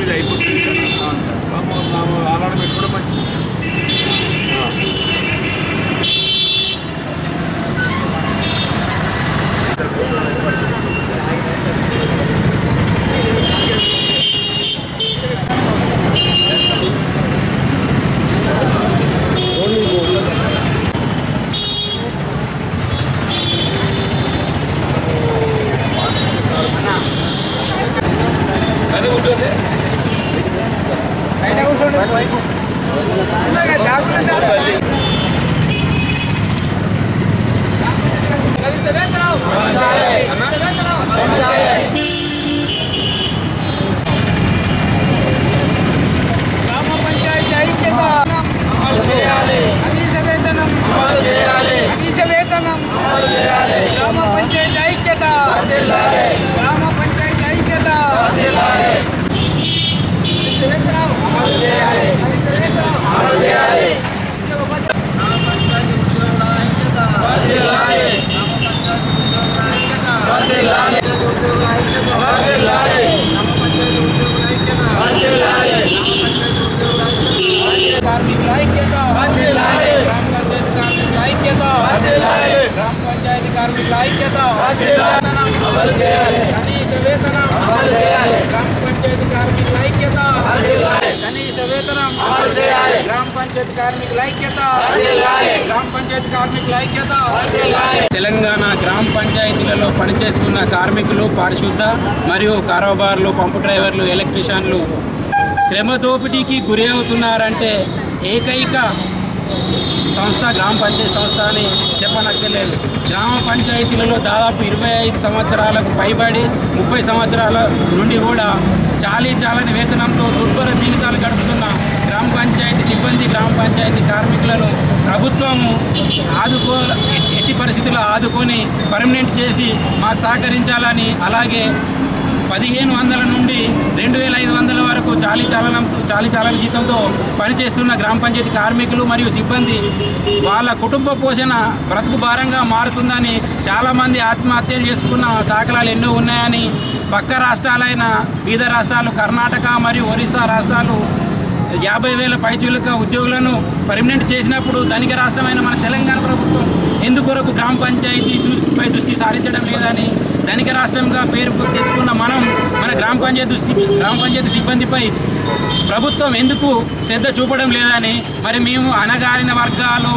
మీద అయిపోతుంది అలాంటి పెట్టుకోవడం మంచిది అదే కూర్చోండి గ్రామ పంచాయతీ ఐక్యత కనీస వేతనం కనీస వేతనం గ్రామ పంచాయతీ ఐక్యత గ్రామ పంచాయతీ ఐక్యత కనీస వేతనం అమలు చేయాలి కనీస వేతనం అమలు చేయాలి కార్మికుల ఐక్యత గ్రామ పంచాయతీ కార్మికుల ఐక్యత గ్రామ పంచాయతీ కార్మికుల ఐక్యత వేతనం కనీస వేతనం గ్రామ పంచాయతీ కార్మికుల ఐక్యత కనీస వేతనం గ్రామ పంచాయతీ కార్మికుల ఐక్యత గ్రామ పంచాయతీ కార్మికుల ఐక్యత తెలంగాణ గ్రామ పంచాయతీలలో పనిచేస్తున్న కార్మికులు పారిశుద్ధ మరియు కారోబార్లు పంపు డ్రైవర్లు ఎలక్ట్రీషియన్లు శ్రమ దోపిడీకి గురి అవుతున్నారంటే ఏకైక సంస్థ గ్రామ పంచాయతీ సంస్థ అని చెప్పనక్కర్లేదు గ్రామ పంచాయతీలలో దాదాపు ఇరవై ఐదు సంవత్సరాలకు పైబడి ముప్పై సంవత్సరాల నుండి కూడా చాలీ చాలని వేతనంతో దుర్భర జీవితాలు గడుపుతున్న గ్రామ పంచాయతీ సిబ్బంది గ్రామ పంచాయతీ కార్మికులను ప్రభుత్వం ఆదుకో ఎట్టి పరిస్థితుల్లో ఆదుకొని పర్మనెంట్ చేసి మాకు సహకరించాలని అలాగే పదిహేను వందల నుండి రెండు వేల ఐదు వందల వరకు చాలీ చాలనం చాలీ చాలని జీతంతో పనిచేస్తున్న గ్రామ పంచాయతీ కార్మికులు మరియు సిబ్బంది వాళ్ళ కుటుంబ పోషణ బ్రతుకు భారంగా మారుతుందని చాలామంది ఆత్మహత్యలు చేసుకున్న దాఖలాలు ఎన్నో ఉన్నాయని పక్క రాష్ట్రాలైన బీద రాష్ట్రాలు కర్ణాటక మరియు ఒరిస్సా రాష్ట్రాలు యాభై వేల పైచీలక ఉద్యోగులను పర్మనెంట్ చేసినప్పుడు ధనిక రాష్ట్రమైన మన తెలంగాణ ప్రభుత్వం ఎందుకొరకు గ్రామ పంచాయతీ దృ- పై దృష్టి సారించడం లేదని ధనిక రాష్ట్రంగా పేరు తెచ్చుకున్న మనం మన గ్రామ పంచాయతీ దృష్టి గ్రామ పంచాయతీ సిబ్బందిపై ప్రభుత్వం ఎందుకు శ్రద్ధ చూపడం లేదని మరి మేము అనగారిన వర్గాలు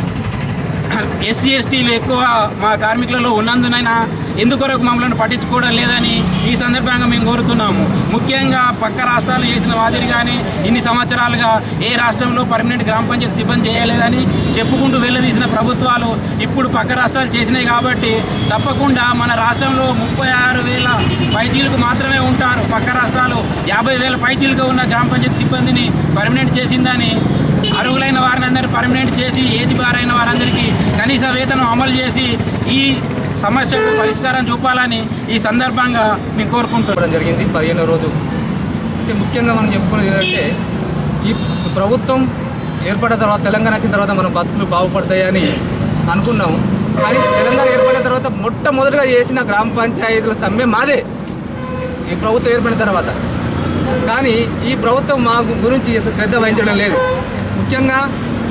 ఎస్సీ ఎస్టీలు ఎక్కువ మా కార్మికులలో ఉన్నందునైనా ఎందుకొరకు మమ్మల్ని పట్టించుకోవడం లేదని ఈ సందర్భంగా మేము కోరుతున్నాము ముఖ్యంగా పక్క రాష్ట్రాలు చేసిన మాదిరిగానే ఇన్ని సంవత్సరాలుగా ఏ రాష్ట్రంలో పర్మనెంట్ గ్రామ పంచాయతీ సిబ్బంది చేయలేదని చెప్పుకుంటూ వెళ్ళదీసిన ప్రభుత్వాలు ఇప్పుడు పక్క రాష్ట్రాలు చేసినాయి కాబట్టి తప్పకుండా మన రాష్ట్రంలో ముప్పై ఆరు వేల పైచీలకు మాత్రమే ఉంటారు పక్క రాష్ట్రాలు యాభై వేల పైచీలుగా ఉన్న గ్రామ పంచాయతీ సిబ్బందిని పర్మనెంట్ చేసిందని అర్హులైన వారిని అందరినీ పర్మనెంట్ చేసి ఏజ్ బారైన వారందరికీ కనీస వేతనం అమలు చేసి ఈ సమస్యకు పరిష్కారం చూపాలని ఈ సందర్భంగా మేము కోరుకుంటున్నాం చెప్పడం జరిగింది పదిహేనో రోజు అయితే ముఖ్యంగా మనం చెప్పుకునేది ఏంటంటే ఈ ప్రభుత్వం ఏర్పడిన తర్వాత తెలంగాణ వచ్చిన తర్వాత మన బతుకులు బాగుపడతాయని అనుకున్నాము కానీ తెలంగాణ ఏర్పడిన తర్వాత మొట్టమొదటిగా చేసిన గ్రామ పంచాయతీల సమ్మె మాదే ఈ ప్రభుత్వం ఏర్పడిన తర్వాత కానీ ఈ ప్రభుత్వం మా గు- గురించి అసలు శ్రద్ధ వహించడం లేదు ముఖ్యంగా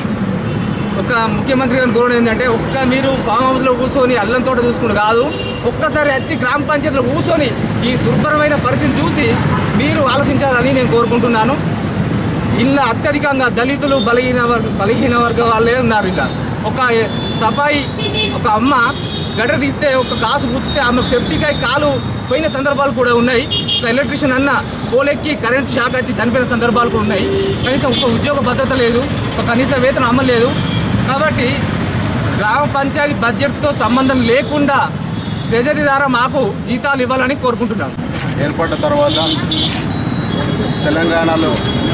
ఒక ముఖ్యమంత్రి గారిని కోరడం ఏంటంటే ఒక్క మీరు ఫామ్ హౌస్లో కూర్చొని అల్లం తోట చూసుకుని కాదు ఒక్కసారి వచ్చి గ్రామ పంచాయతీలో కూర్చొని ఈ దుర్భరమైన పరిస్థితిని చూసి మీరు ఆలోచించాలని నేను కోరుకుంటున్నాను ఇలా అత్యధికంగా దళితులు బలహీన వర్గ బలహీన వర్గ వాళ్ళే ఉన్నారు ఇలా ఒక సఫాయి ఒక అమ్మ గడ్డ తీస్తే ఒక కాసు కూర్చితే ఆమెకు సెఫ్టీకై కాలు పోయిన సందర్భాలు కూడా ఉన్నాయి ఒక ఎలక్ట్రీషియన్ అన్న పోలెక్కి కరెంట్ షాక్ వచ్చి చనిపోయిన సందర్భాలు కూడా ఉన్నాయి కనీసం ఒక ఉద్యోగ భద్రత లేదు ఒక కనీస వేతనం అమలు లేదు కాబట్టి గ్రామ పంచాయతీ బడ్జెట్తో సంబంధం లేకుండా ట్రెజరీ ద్వారా మాకు జీతాలు ఇవ్వాలని కోరుకుంటున్నాం ఏర్పడ్డ తర్వాత తెలంగాణలో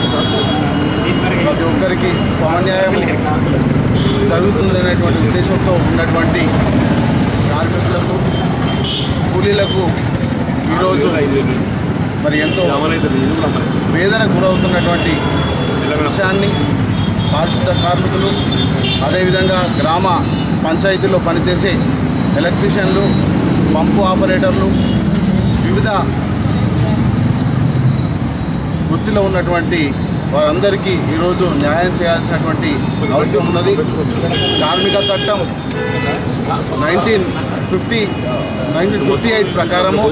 ప్రతి ఒక్కరికి సమన్యాయం జరుగుతుందనేటువంటి ఉద్దేశంతో ఉన్నటువంటి కార్మికులకు కూలీలకు ఈరోజు మరి ఎంతో వేదన గురవుతున్నటువంటి విషయాన్ని పారిశుద్ధ కార్మికులు అదేవిధంగా గ్రామ పంచాయతీల్లో పనిచేసే ఎలక్ట్రీషియన్లు పంపు ఆపరేటర్లు వివిధ వృత్తిలో ఉన్నటువంటి వారందరికీ ఈరోజు న్యాయం చేయాల్సినటువంటి అవసరం ఉన్నది కార్మిక చట్టం nineteen fifty nineteen fifty eight ప్రకారము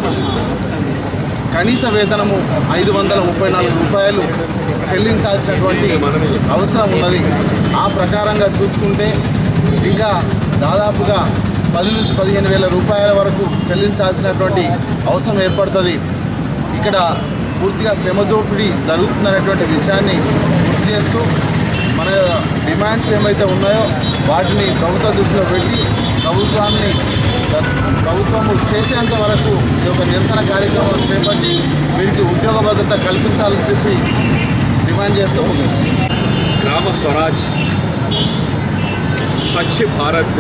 కనీస వేతనము ఐదు వందల ముప్పై నాలుగు రూపాయలు చెల్లించాల్సినటువంటి అవసరం ఉన్నది ఆ ప్రకారంగా చూసుకుంటే ఇంకా దాదాపుగా పది నుంచి పదిహేను వేల రూపాయల వరకు చెల్లించాల్సినటువంటి అవసరం ఏర్పడుతుంది ఇక్కడ పూర్తిగా శ్రమ దోపిడీ జరుగుతుందనేటువంటి విషయాన్ని గుర్తు చేస్తూ మన డిమాండ్స్ ఏమైతే ఉన్నాయో వాటిని ప్రభుత్వ దృష్టిలో పెట్టి ప్రభుత్వాన్ని ప్రభుత్వం చేసేంత వరకు ఈ యొక్క నిరసన కార్యక్రమం చేపట్టి వీరికి ఉద్యోగ భద్రత కల్పించాలని చెప్పి డిమాండ్ చేస్తూ ముగించారు గ్రామ స్వరాజ్ స్వచ్ఛ భారత్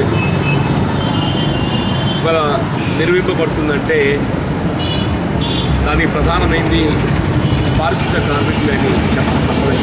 ఇవాళ నిర్వహింపబడుతుందంటే దానికి ప్రధానమైంది పారిశుద్ధ కార్మికులని చెప్పడం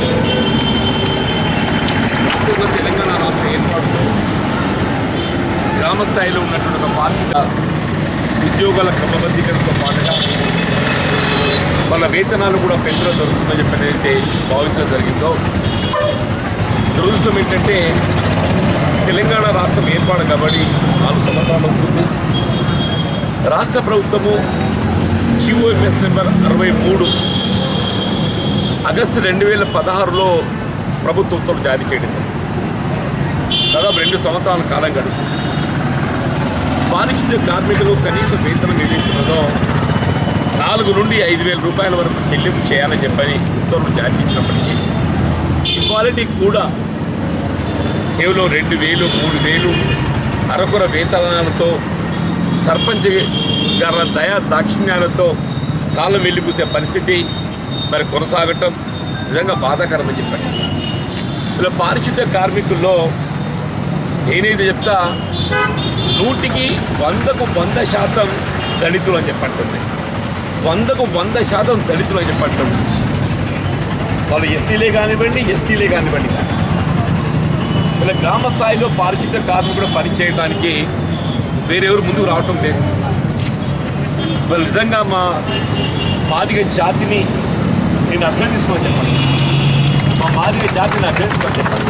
రాష్ట్రంలో తెలంగాణ రాష్ట్ర ఏర్పాటులో గ్రామ స్థాయిలో ఉన్నటువంటి ఒక పారిశుద్ధ ఉద్యోగాల క్రమబద్ధీకరణతో పాటుగా వాళ్ళ వేతనాలు కూడా పెంచడం జరుగుతుందని చెప్పి ఏదైతే భావించడం జరిగిందో దురదృష్టం ఏంటంటే తెలంగాణ రాష్ట్రం ఏర్పాటు కాబట్టి నాలుగు సంవత్సరాలు అవుతుంది రాష్ట్ర ప్రభుత్వము జిఓఎంఎస్ నెంబర్ అరవై మూడు ఆగస్టు రెండు వేల పదహారులో ప్రభుత్వ ఉత్తర్వులు జారీ చేయడం జరిగింది. దాదాపు రెండు సంవత్సరాల కాలం గడుపు పారిశుద్ధ్య కార్మికులు కనీస వేతనం ఏదైతున్నదో నాలుగు నుండి ఐదు వేల రూపాయల వరకు చెల్లింపు చేయాలని చెప్పని ఉత్తర్వులు జారీ చేసినప్పటికీ ఈక్వాలిటీ కూడా కేవలం రెండు వేలు మూడు వేలు అరకొర వేతనాలతో సర్పంచ్ గారి దయా దాక్షిణ్యాలతో కాలం వెళ్ళిపూసే పరిస్థితి మరి కొనసాగటం నిజంగా బాధాకరమని చెప్పండి ఇలా పారిశుద్ధ్య కార్మికుల్లో నేనైతే చెప్తా నూటికి వందకు వంద శాతం దళితులు అని చెప్పంటుంది వందకు వంద శాతం దళితులు అని చెప్పంటుంది వాళ్ళు ఎస్సీలే కానివ్వండి ఎస్టీలే కానివ్వండి కానీ ఇలా గ్రామ స్థాయిలో పారిశుద్ధ్య కార్మికుడు పనిచేయడానికి వేరెవరు ముందుకు రావటం లేదు వాళ్ళు నిజంగా మా మాదిగ జాతిని నేను అభినందిస్తున్నాను చెప్పండి మా మాదిగ జాతిని అభినందిస్తున్నాను చెప్పండి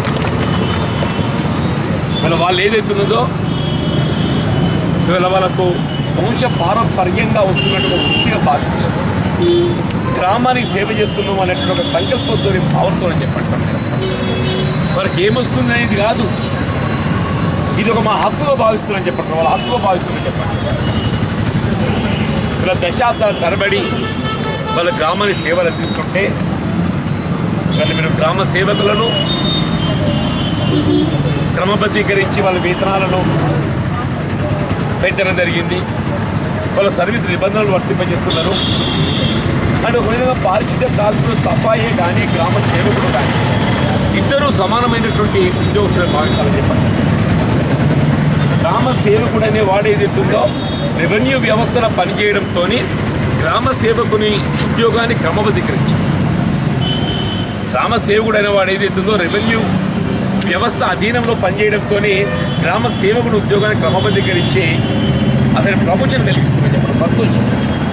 వీళ్ళ వాళ్ళు ఏదైతున్నదో వీళ్ళ వాళ్ళకు వంశ పారంపర్యంగా వస్తున్నట్టు ఒక వృత్తిగా బాధించారు గ్రామానికి సేవ చేస్తున్నాం అనేటువంటి ఒక సంకల్పంతో భావంతో చెప్పండి మనకి ఏమొస్తుంది అనేది కాదు ఇది ఒక మా హక్కుగా భావిస్తున్నాను చెప్పండి వాళ్ళ హక్కుగా భావిస్తున్నాను చెప్పండి ఇలా దశాబ్దాల తరబడి వాళ్ళ గ్రామానికి సేవలు అందిస్తుంటే వాళ్ళు మీరు గ్రామ సేవకులను క్రమబద్ధీకరించి వాళ్ళ వేతనాలను పెంచడం జరిగింది వాళ్ళ సర్వీస్ నిబంధనలు వర్తింపజేస్తున్నారు అంటే ఒక విధంగా పారిశుద్ధ్య కార్మికులు సఫాయే కానీ గ్రామ సేవకుడు కానీ ఇద్దరు సమానమైనటువంటి ఉద్యోగస్తులు భావించాలని చెప్పండి గ్రామ సేవకుడు అనే వాడు ఏదైతుందో రెవెన్యూ వ్యవస్థలో పనిచేయడంతో గ్రామ సేవకుని ఉద్యోగాన్ని క్రమబద్ధీకరించారు గ్రామ సేవకుడు అనే వాడు ఏదైతుందో రెవెన్యూ వ్యవస్థ అధీనంలో పనిచేయడంతో గ్రామ సేవకుడు ఉద్యోగాన్ని క్రమబద్ధీకరించి అతని ప్రమోషన్ కలిగిస్తుంది చెప్పడం సంతోషం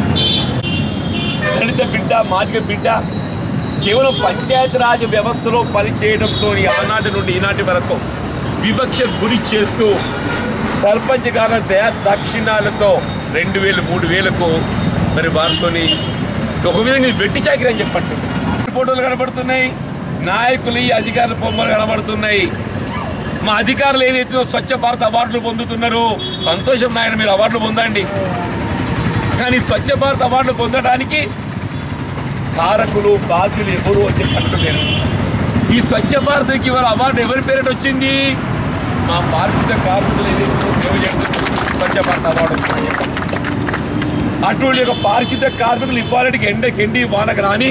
దళిత బిడ్డ మాదిగ బిడ్డ కేవలం పంచాయతీరాజ్ వ్యవస్థలో పనిచేయడంతో ఆనాటి నుండి ఈనాటి వరకు వివక్ష గురి చేస్తూ సర్పంచ్ గారి దయా దక్షిణాలతో రెండు వేలు మూడు వేలకు మరి వారితోని ఒక విధంగా ఇది వెట్టి చాకరీ అని చెప్పండి ఫోటోలు కనబడుతున్నాయి నాయకులు ఈ అధికారుల బొమ్మలు కనబడుతున్నాయి మా అధికారులు ఏదైతే స్వచ్ఛ భారత్ అవార్డులు పొందుతున్నారు సంతోషం నాయన మీరు అవార్డులు పొందండి కానీ స్వచ్ఛ భారత్ అవార్డులు పొందడానికి కారకులు బాధ్యులు ఎవరు అని చెప్పి నేను ఈ స్వచ్ఛ భారత్కి ఇవాళ అవార్డు ఎవరి పేరిట వచ్చింది మా పారిశుద్ధ కార్మికులు ఏదైతే సేవ చేస్తున్నారు స్వచ్ఛ భారత్ అవార్డు వచ్చిందని చెప్పండి. అటువంటి ఒక పారిశుద్ధ కార్మికులు ఇవ్వాలకి ఎండకి ఎండి వానకు రాని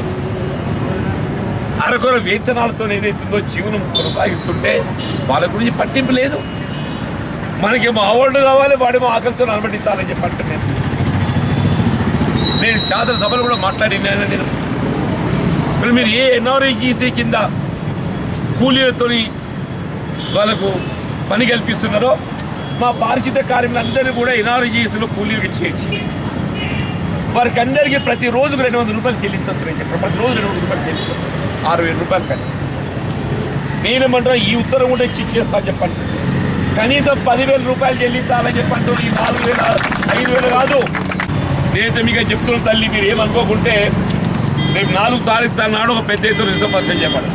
అరకొర వేతనాలతో ఏదైతుందో జీవనం కొనసాగిస్తుంటే వాళ్ళ గురించి పట్టింపు లేదు మనకేమో అవార్డు కావాలి వాడేమో ఆకలితో అనుమతిస్తానని చెప్పి అంటున్నాను నేను శాసనసభలో కూడా మాట్లాడినాను నేను మరి మీరు ఏ ఎన్ఆర్ఐజీసీ కింద కూలీలతోని వాళ్ళకు పని కల్పిస్తున్నారో మా పారిశుద్ధ కార్మికులందరినీ కూడా ఎన్ఆర్ఐజీసీలో కూలీలకి చేర్చి వారికి అందరికీ ప్రతి రోజుకు రెండు వందల రూపాయలు చెల్లించవచ్చు నేను చెప్పాను ప్రతి రోజు రెండు వందల రూపాయలు చెల్లించవచ్చు ఆరు వేల రూపాయలు కానీ నేనేమంటారా ఈ ఉత్తరం కూడా ఇచ్చి చేస్తా చెప్పండి కనీసం పదివేల రూపాయలు చెల్లించాలని చెప్పంటూ ఈ నాలుగు వేల ఐదు వేలు కాదు నేనైతే మీకు చెప్తున్న తల్లి మీరు ఏమనుకోకుంటే రేపు నాలుగు తారీఖు నాడు ఒక పెద్ద ఎత్తున నిజపత్రం చెప్పండి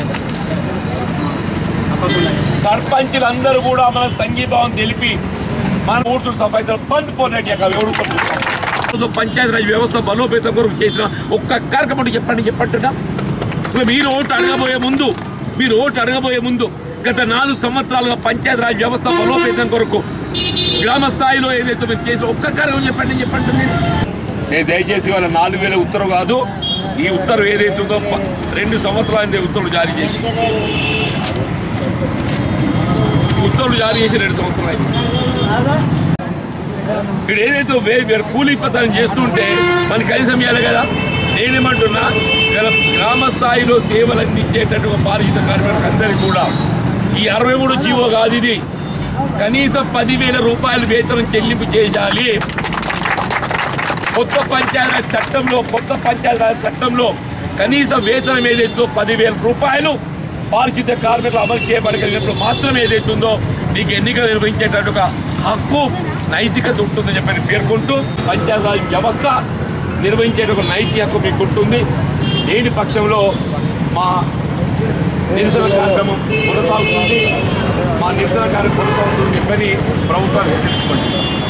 సర్పంచులు అందరూ కూడా మన సంఘీభావం తెలిపి మన ఊర్చులు సఫాయితో బంద్ పోనట్టు ఎవరు పంచాయతీరాజ్ వ్యవస్థ బలోపేతం కొరకు చేసిన ఒక్క కార్యక్రమం చెప్పండి చెప్పంటున్నా ఇప్పుడు మీరు ఓటు అడగబోయే ముందు మీరు ఓటు అడగబోయే ముందు గత నాలుగు సంవత్సరాలుగా పంచాయతీరాజ్ వ్యవస్థ బలోపేతం కొరకు గ్రామ స్థాయిలో ఏదైతే మీరు చేసిన ఒక్క కార్యక్రమం చెప్పండి చెప్పండి నేను నేను దయచేసి వాళ్ళ నాలుగు వేల ఉత్తర్వు కాదు ఈ ఉత్తర్వు ఏదైతే ఉందో ప- రెండు సంవత్సరాల ఉత్తర్వులు జారీ చేసి ఈ ఉత్తర్వులు జారీ చేసి రెండు సంవత్సరాలు అయింది ఇక్కడ ఏదైతే వే- వీరు కూలీ పత్రం చేస్తుంటే మనకి కనీసం ఇవ్వాలి కదా నేనేమంటున్నా ఇలా గ్రామ స్థాయిలో సేవలు అందించేటట్టు పారిశుద్ధ కార్మికులకు అందరికీ కూడా ఈ అరవై మూడు జీవో కాదు ఇది కనీసం పదివేల రూపాయలు వేతనం చెల్లింపు చేయాలి కొత్త పంచాయతీ చట్టంలో కొత్త పంచాయతీ చట్టంలో కనీస వేతనం ఏదైతుందో పదివేల రూపాయలు పారిశుద్ధ్య కార్మికులు అమలు చేయబడగలిగినప్పుడు మాత్రమే ఏదైతుందో మీకు ఎన్నికలు నిర్వహించేటట్టు ఒక హక్కు నైతికత ఉంటుందని చెప్పని పేర్కొంటూ పంచాయతీరాజ్ వ్యవస్థ నిర్వహించే ఒక నైతిక హక్కు మీకు ఉంటుంది లేని పక్షంలో మా నిరసన కార్యక్రమం కొనసాగుతుంది మా నిరసన కార్యక్రమం కొనసాగుతుంది చెప్పని ప్రభుత్వానికి తెలుసుకుంటున్నాం